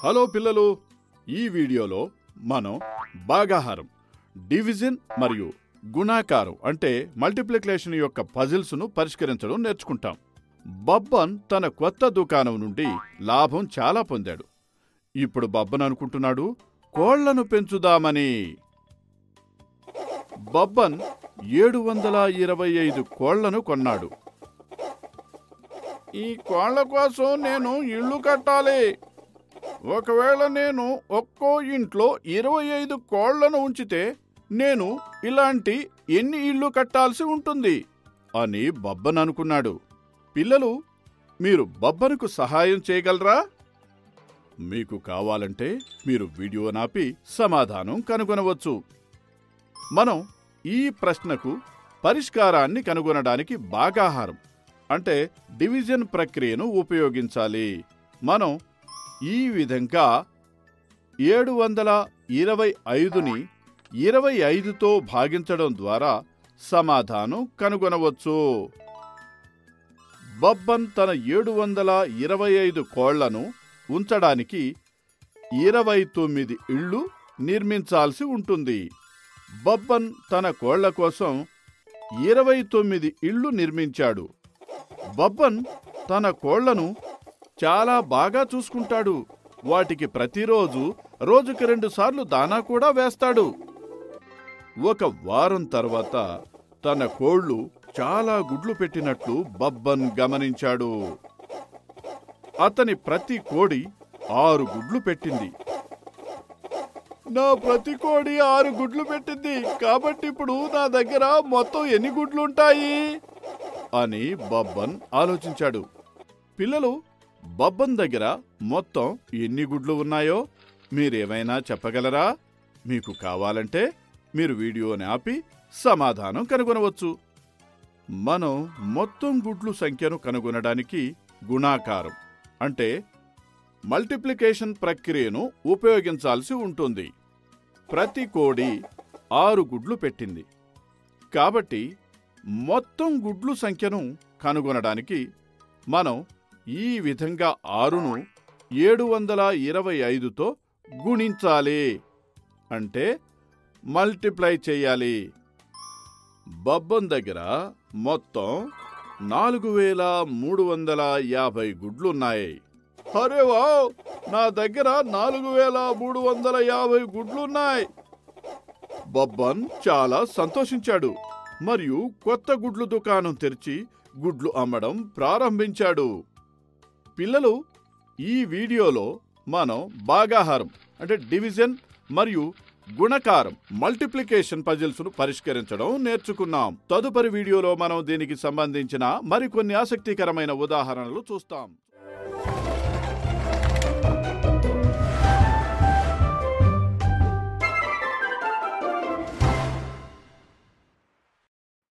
hello పిల్లలు ఈ వీడియోలో మనం భాగాహారం డివిజన్ మరియు గుణాకారం అంటే మల్టిప్లికేషన్ యొక్క పజిల్స్ను పరిష్కరించడం నేర్చుకుంటాం బబ్బన్ తన కొత్త దుకాణం నుండి లాభం చాలా పొందాడు ఇప్పుడు బబ్బన్ అనుకుంటున్నాడు కోళ్లను పెంచుదామని బబ్బన్ ఏడు వందల ఇరవై ఐదు కోళ్లను కొన్నాడు ఈ కోళ్ల కోసం నేను ఇల్లు కట్టాలి ఒకవేళ నేను ఒక్కో ఇంట్లో ఇరవై ఐదు కోళ్లను ఉంచితే నేను ఇలాంటి ఎన్ని ఇల్లు కట్టాల్సి ఉంటుంది అని బబ్బన్ అనుకున్నాడు పిల్లలు మీరు బబ్బనుకు సహాయం చేయగలరా మీకు కావాలంటే మీరు వీడియో నాపి సమాధానం కనుగొనవచ్చు మనం ఈ ప్రశ్నకు పరిష్కారాన్ని కనుగొనడానికి భాగాహారం అంటే డివిజన్ ప్రక్రియను ఉపయోగించాలి మనం ఈ విధంగా ఏడు వందల ఇరవై ఐదుని ఇరవై ఐదుతో భాగించడం ద్వారా సమాధానం కనుగొనవచ్చు బబ్బన్ తన ఏడు వందల ఇరవై ఐదు కోళ్లను ఉంచడానికి ఇరవై తొమ్మిది ఇళ్ళు నిర్మించాల్సి ఉంటుంది బబ్బన్ తన కోళ్ల కోసం ఇరవై తొమ్మిది ఇళ్ళు నిర్మించాడు బబ్బన్ తన కోళ్లను చాలా బాగా చూసుకుంటాడు వాటికి ప్రతిరోజు రోజుకి రెండు సార్లు దానా కూడా వేస్తాడు ఒక వారం తర్వాత తన కోళ్లు చాలా గుడ్లు పెట్టినట్లు బబ్బన్ గమనించాడు అతని ప్రతి కోడి ఆరు గుడ్లు పెట్టింది నా ప్రతి కోడి ఆరు గుడ్లు పెట్టింది కాబట్టి ఇప్పుడు నా దగ్గర మొత్తం ఎన్ని గుడ్లుంటాయి అని బబ్బన్ ఆలోచించాడు పిల్లలు బబ్బన్ దగ్గర మొత్తం ఎన్ని గుడ్లు ఉన్నాయో మీరేమైనా చెప్పగలరా మీకు కావాలంటే మీరు వీడియోని ఆపి సమాధానం కనుగొనవచ్చు మనం మొత్తం గుడ్లు సంఖ్యను కనుగొనడానికి గుణాకారం అంటే మల్టిప్లికేషన్ ప్రక్రియను ఉపయోగించాల్సి ఉంటుంది ప్రతి కోడి ఆరు గుడ్లు పెట్టింది కాబట్టి మొత్తం గుడ్లు సంఖ్యను కనుగొనడానికి మనం ఈ విధంగా ఆరును ఏడు వందల ఇరవై ఐదుతో గుణించాలి అంటే మల్టిప్లై చేయాలి బబ్బన్ దగ్గర మొత్తం నాలుగు వేల మూడు వందల యాభై గుడ్లున్నాయి అరే వావ్ నా దగ్గర నాలుగు వేల మూడు వందల యాభై గుడ్లున్నాయి బబ్బన్ చాలా సంతోషించాడు మరియు కొత్త గుడ్లు దుకాణం తెరిచి గుడ్లు అమ్మడం ప్రారంభించాడు పిల్లలు ఈ వీడియోలో మనం భాగాహారం అంటే డివిజన్ మరియు గుణకారం మల్టిప్లికేషన్ పజిల్స్ ను పరిష్కరించడం నేర్చుకున్నాం తదుపరి వీడియోలో మనం దీనికి సంబంధించిన మరికొన్ని ఆసక్తికరమైన ఉదాహరణలు చూస్తాం